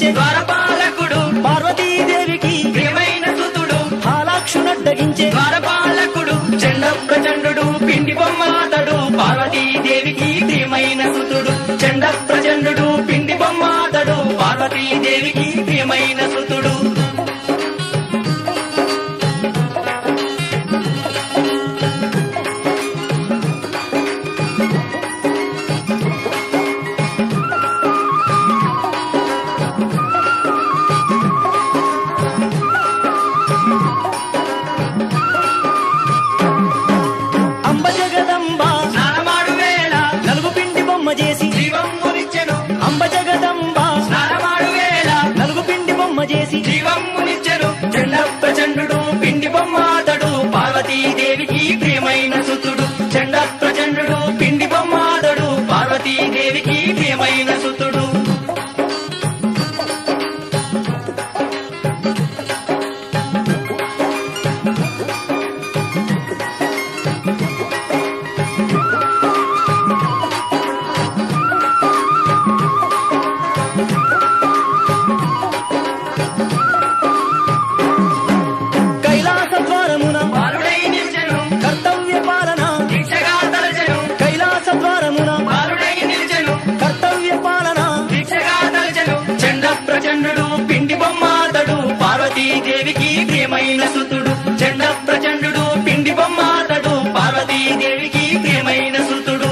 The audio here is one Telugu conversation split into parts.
నడ్డగించే ద్వారపాలకుడు పార్వతీదేవికి ప్రియమైన సుతుడు హాలాక్షు నడ్డగించే ద్వారపాలకుడు చండ ప్రచండు పిండి బొమ్మాతడు పార్వతీదేవికి ప్రియమైన సుతుడు చండ ప్రచండు పిండి బొమ్మాతడు పార్వతీదేవికి ప్రియమైన సుతుడు అంబ జగదంబ స్నానమాడు వేళ నలుగు పిండి బొమ్మ చేసి జీవమ్మునిచ్చెను అంబ జగదంబ స్నానమాడు వేళ నలుగు పిండి బొమ్మ చేసి జీవమ్మునిచ్చెను చండ ప్రచండు పిండి బొమ్మాతడు పార్వతీదేవికి ప్రియమైన సుతుడు చండ ప్రచండు పిండి బొమ్మాతడు పార్వతీదేవికి ప్రియమైన సుతుడు కైలాస ద్వారమున బాలుడై నిల్చెను కర్తవ్య పాలన దీక్షగా తలచెను కైలాస ద్వారమున బాలుడై నిల్చెను కర్తవ్య పాలన దీక్షగా తలచెను చండ ప్రచండు పిండి బొమ్మాతడు పార్వతీదేవికి ప్రియమైన సుతుడు చండ ప్రచండు పిండి బొమ్మాతడు పార్వతీదేవికి ప్రియమైన సుతుడు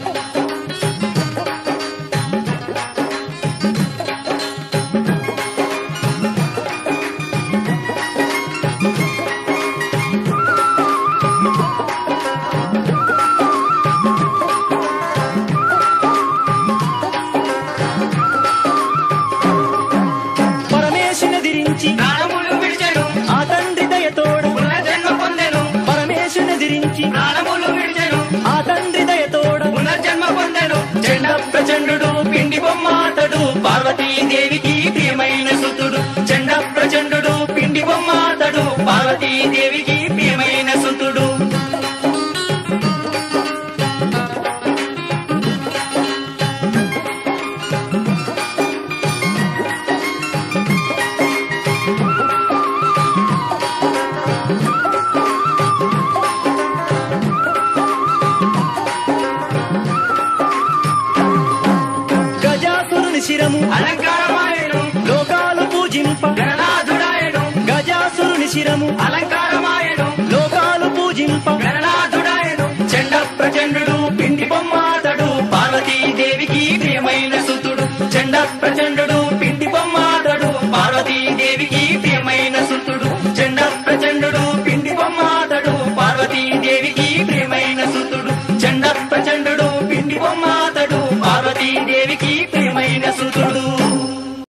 పరమేశుని దిరించి ప్రాణములు విడిచెను ఆ తండ్రి దయతోడ పునః జన్మ పొందెను పరమేశుని దిరించి ప్రాణములు విడిచెను ఆ తండ్రి దయతోడ పునర్జన్మ పొందెను చండ ప్రచండు పిండి బొమ్మాతడు పార్వతీదేవికి ప్రియమైన సుతుడు చండ ప్రచండు పిండి బొమ్మాతడు పార్వతీదేవికి ప్రియమైన సుతుడు గజాసురుని శిరము అలంకారమాయను లోకాలు పూజింప గణనాథుడాయను గజాసురుని శిరము అలంకారమాయను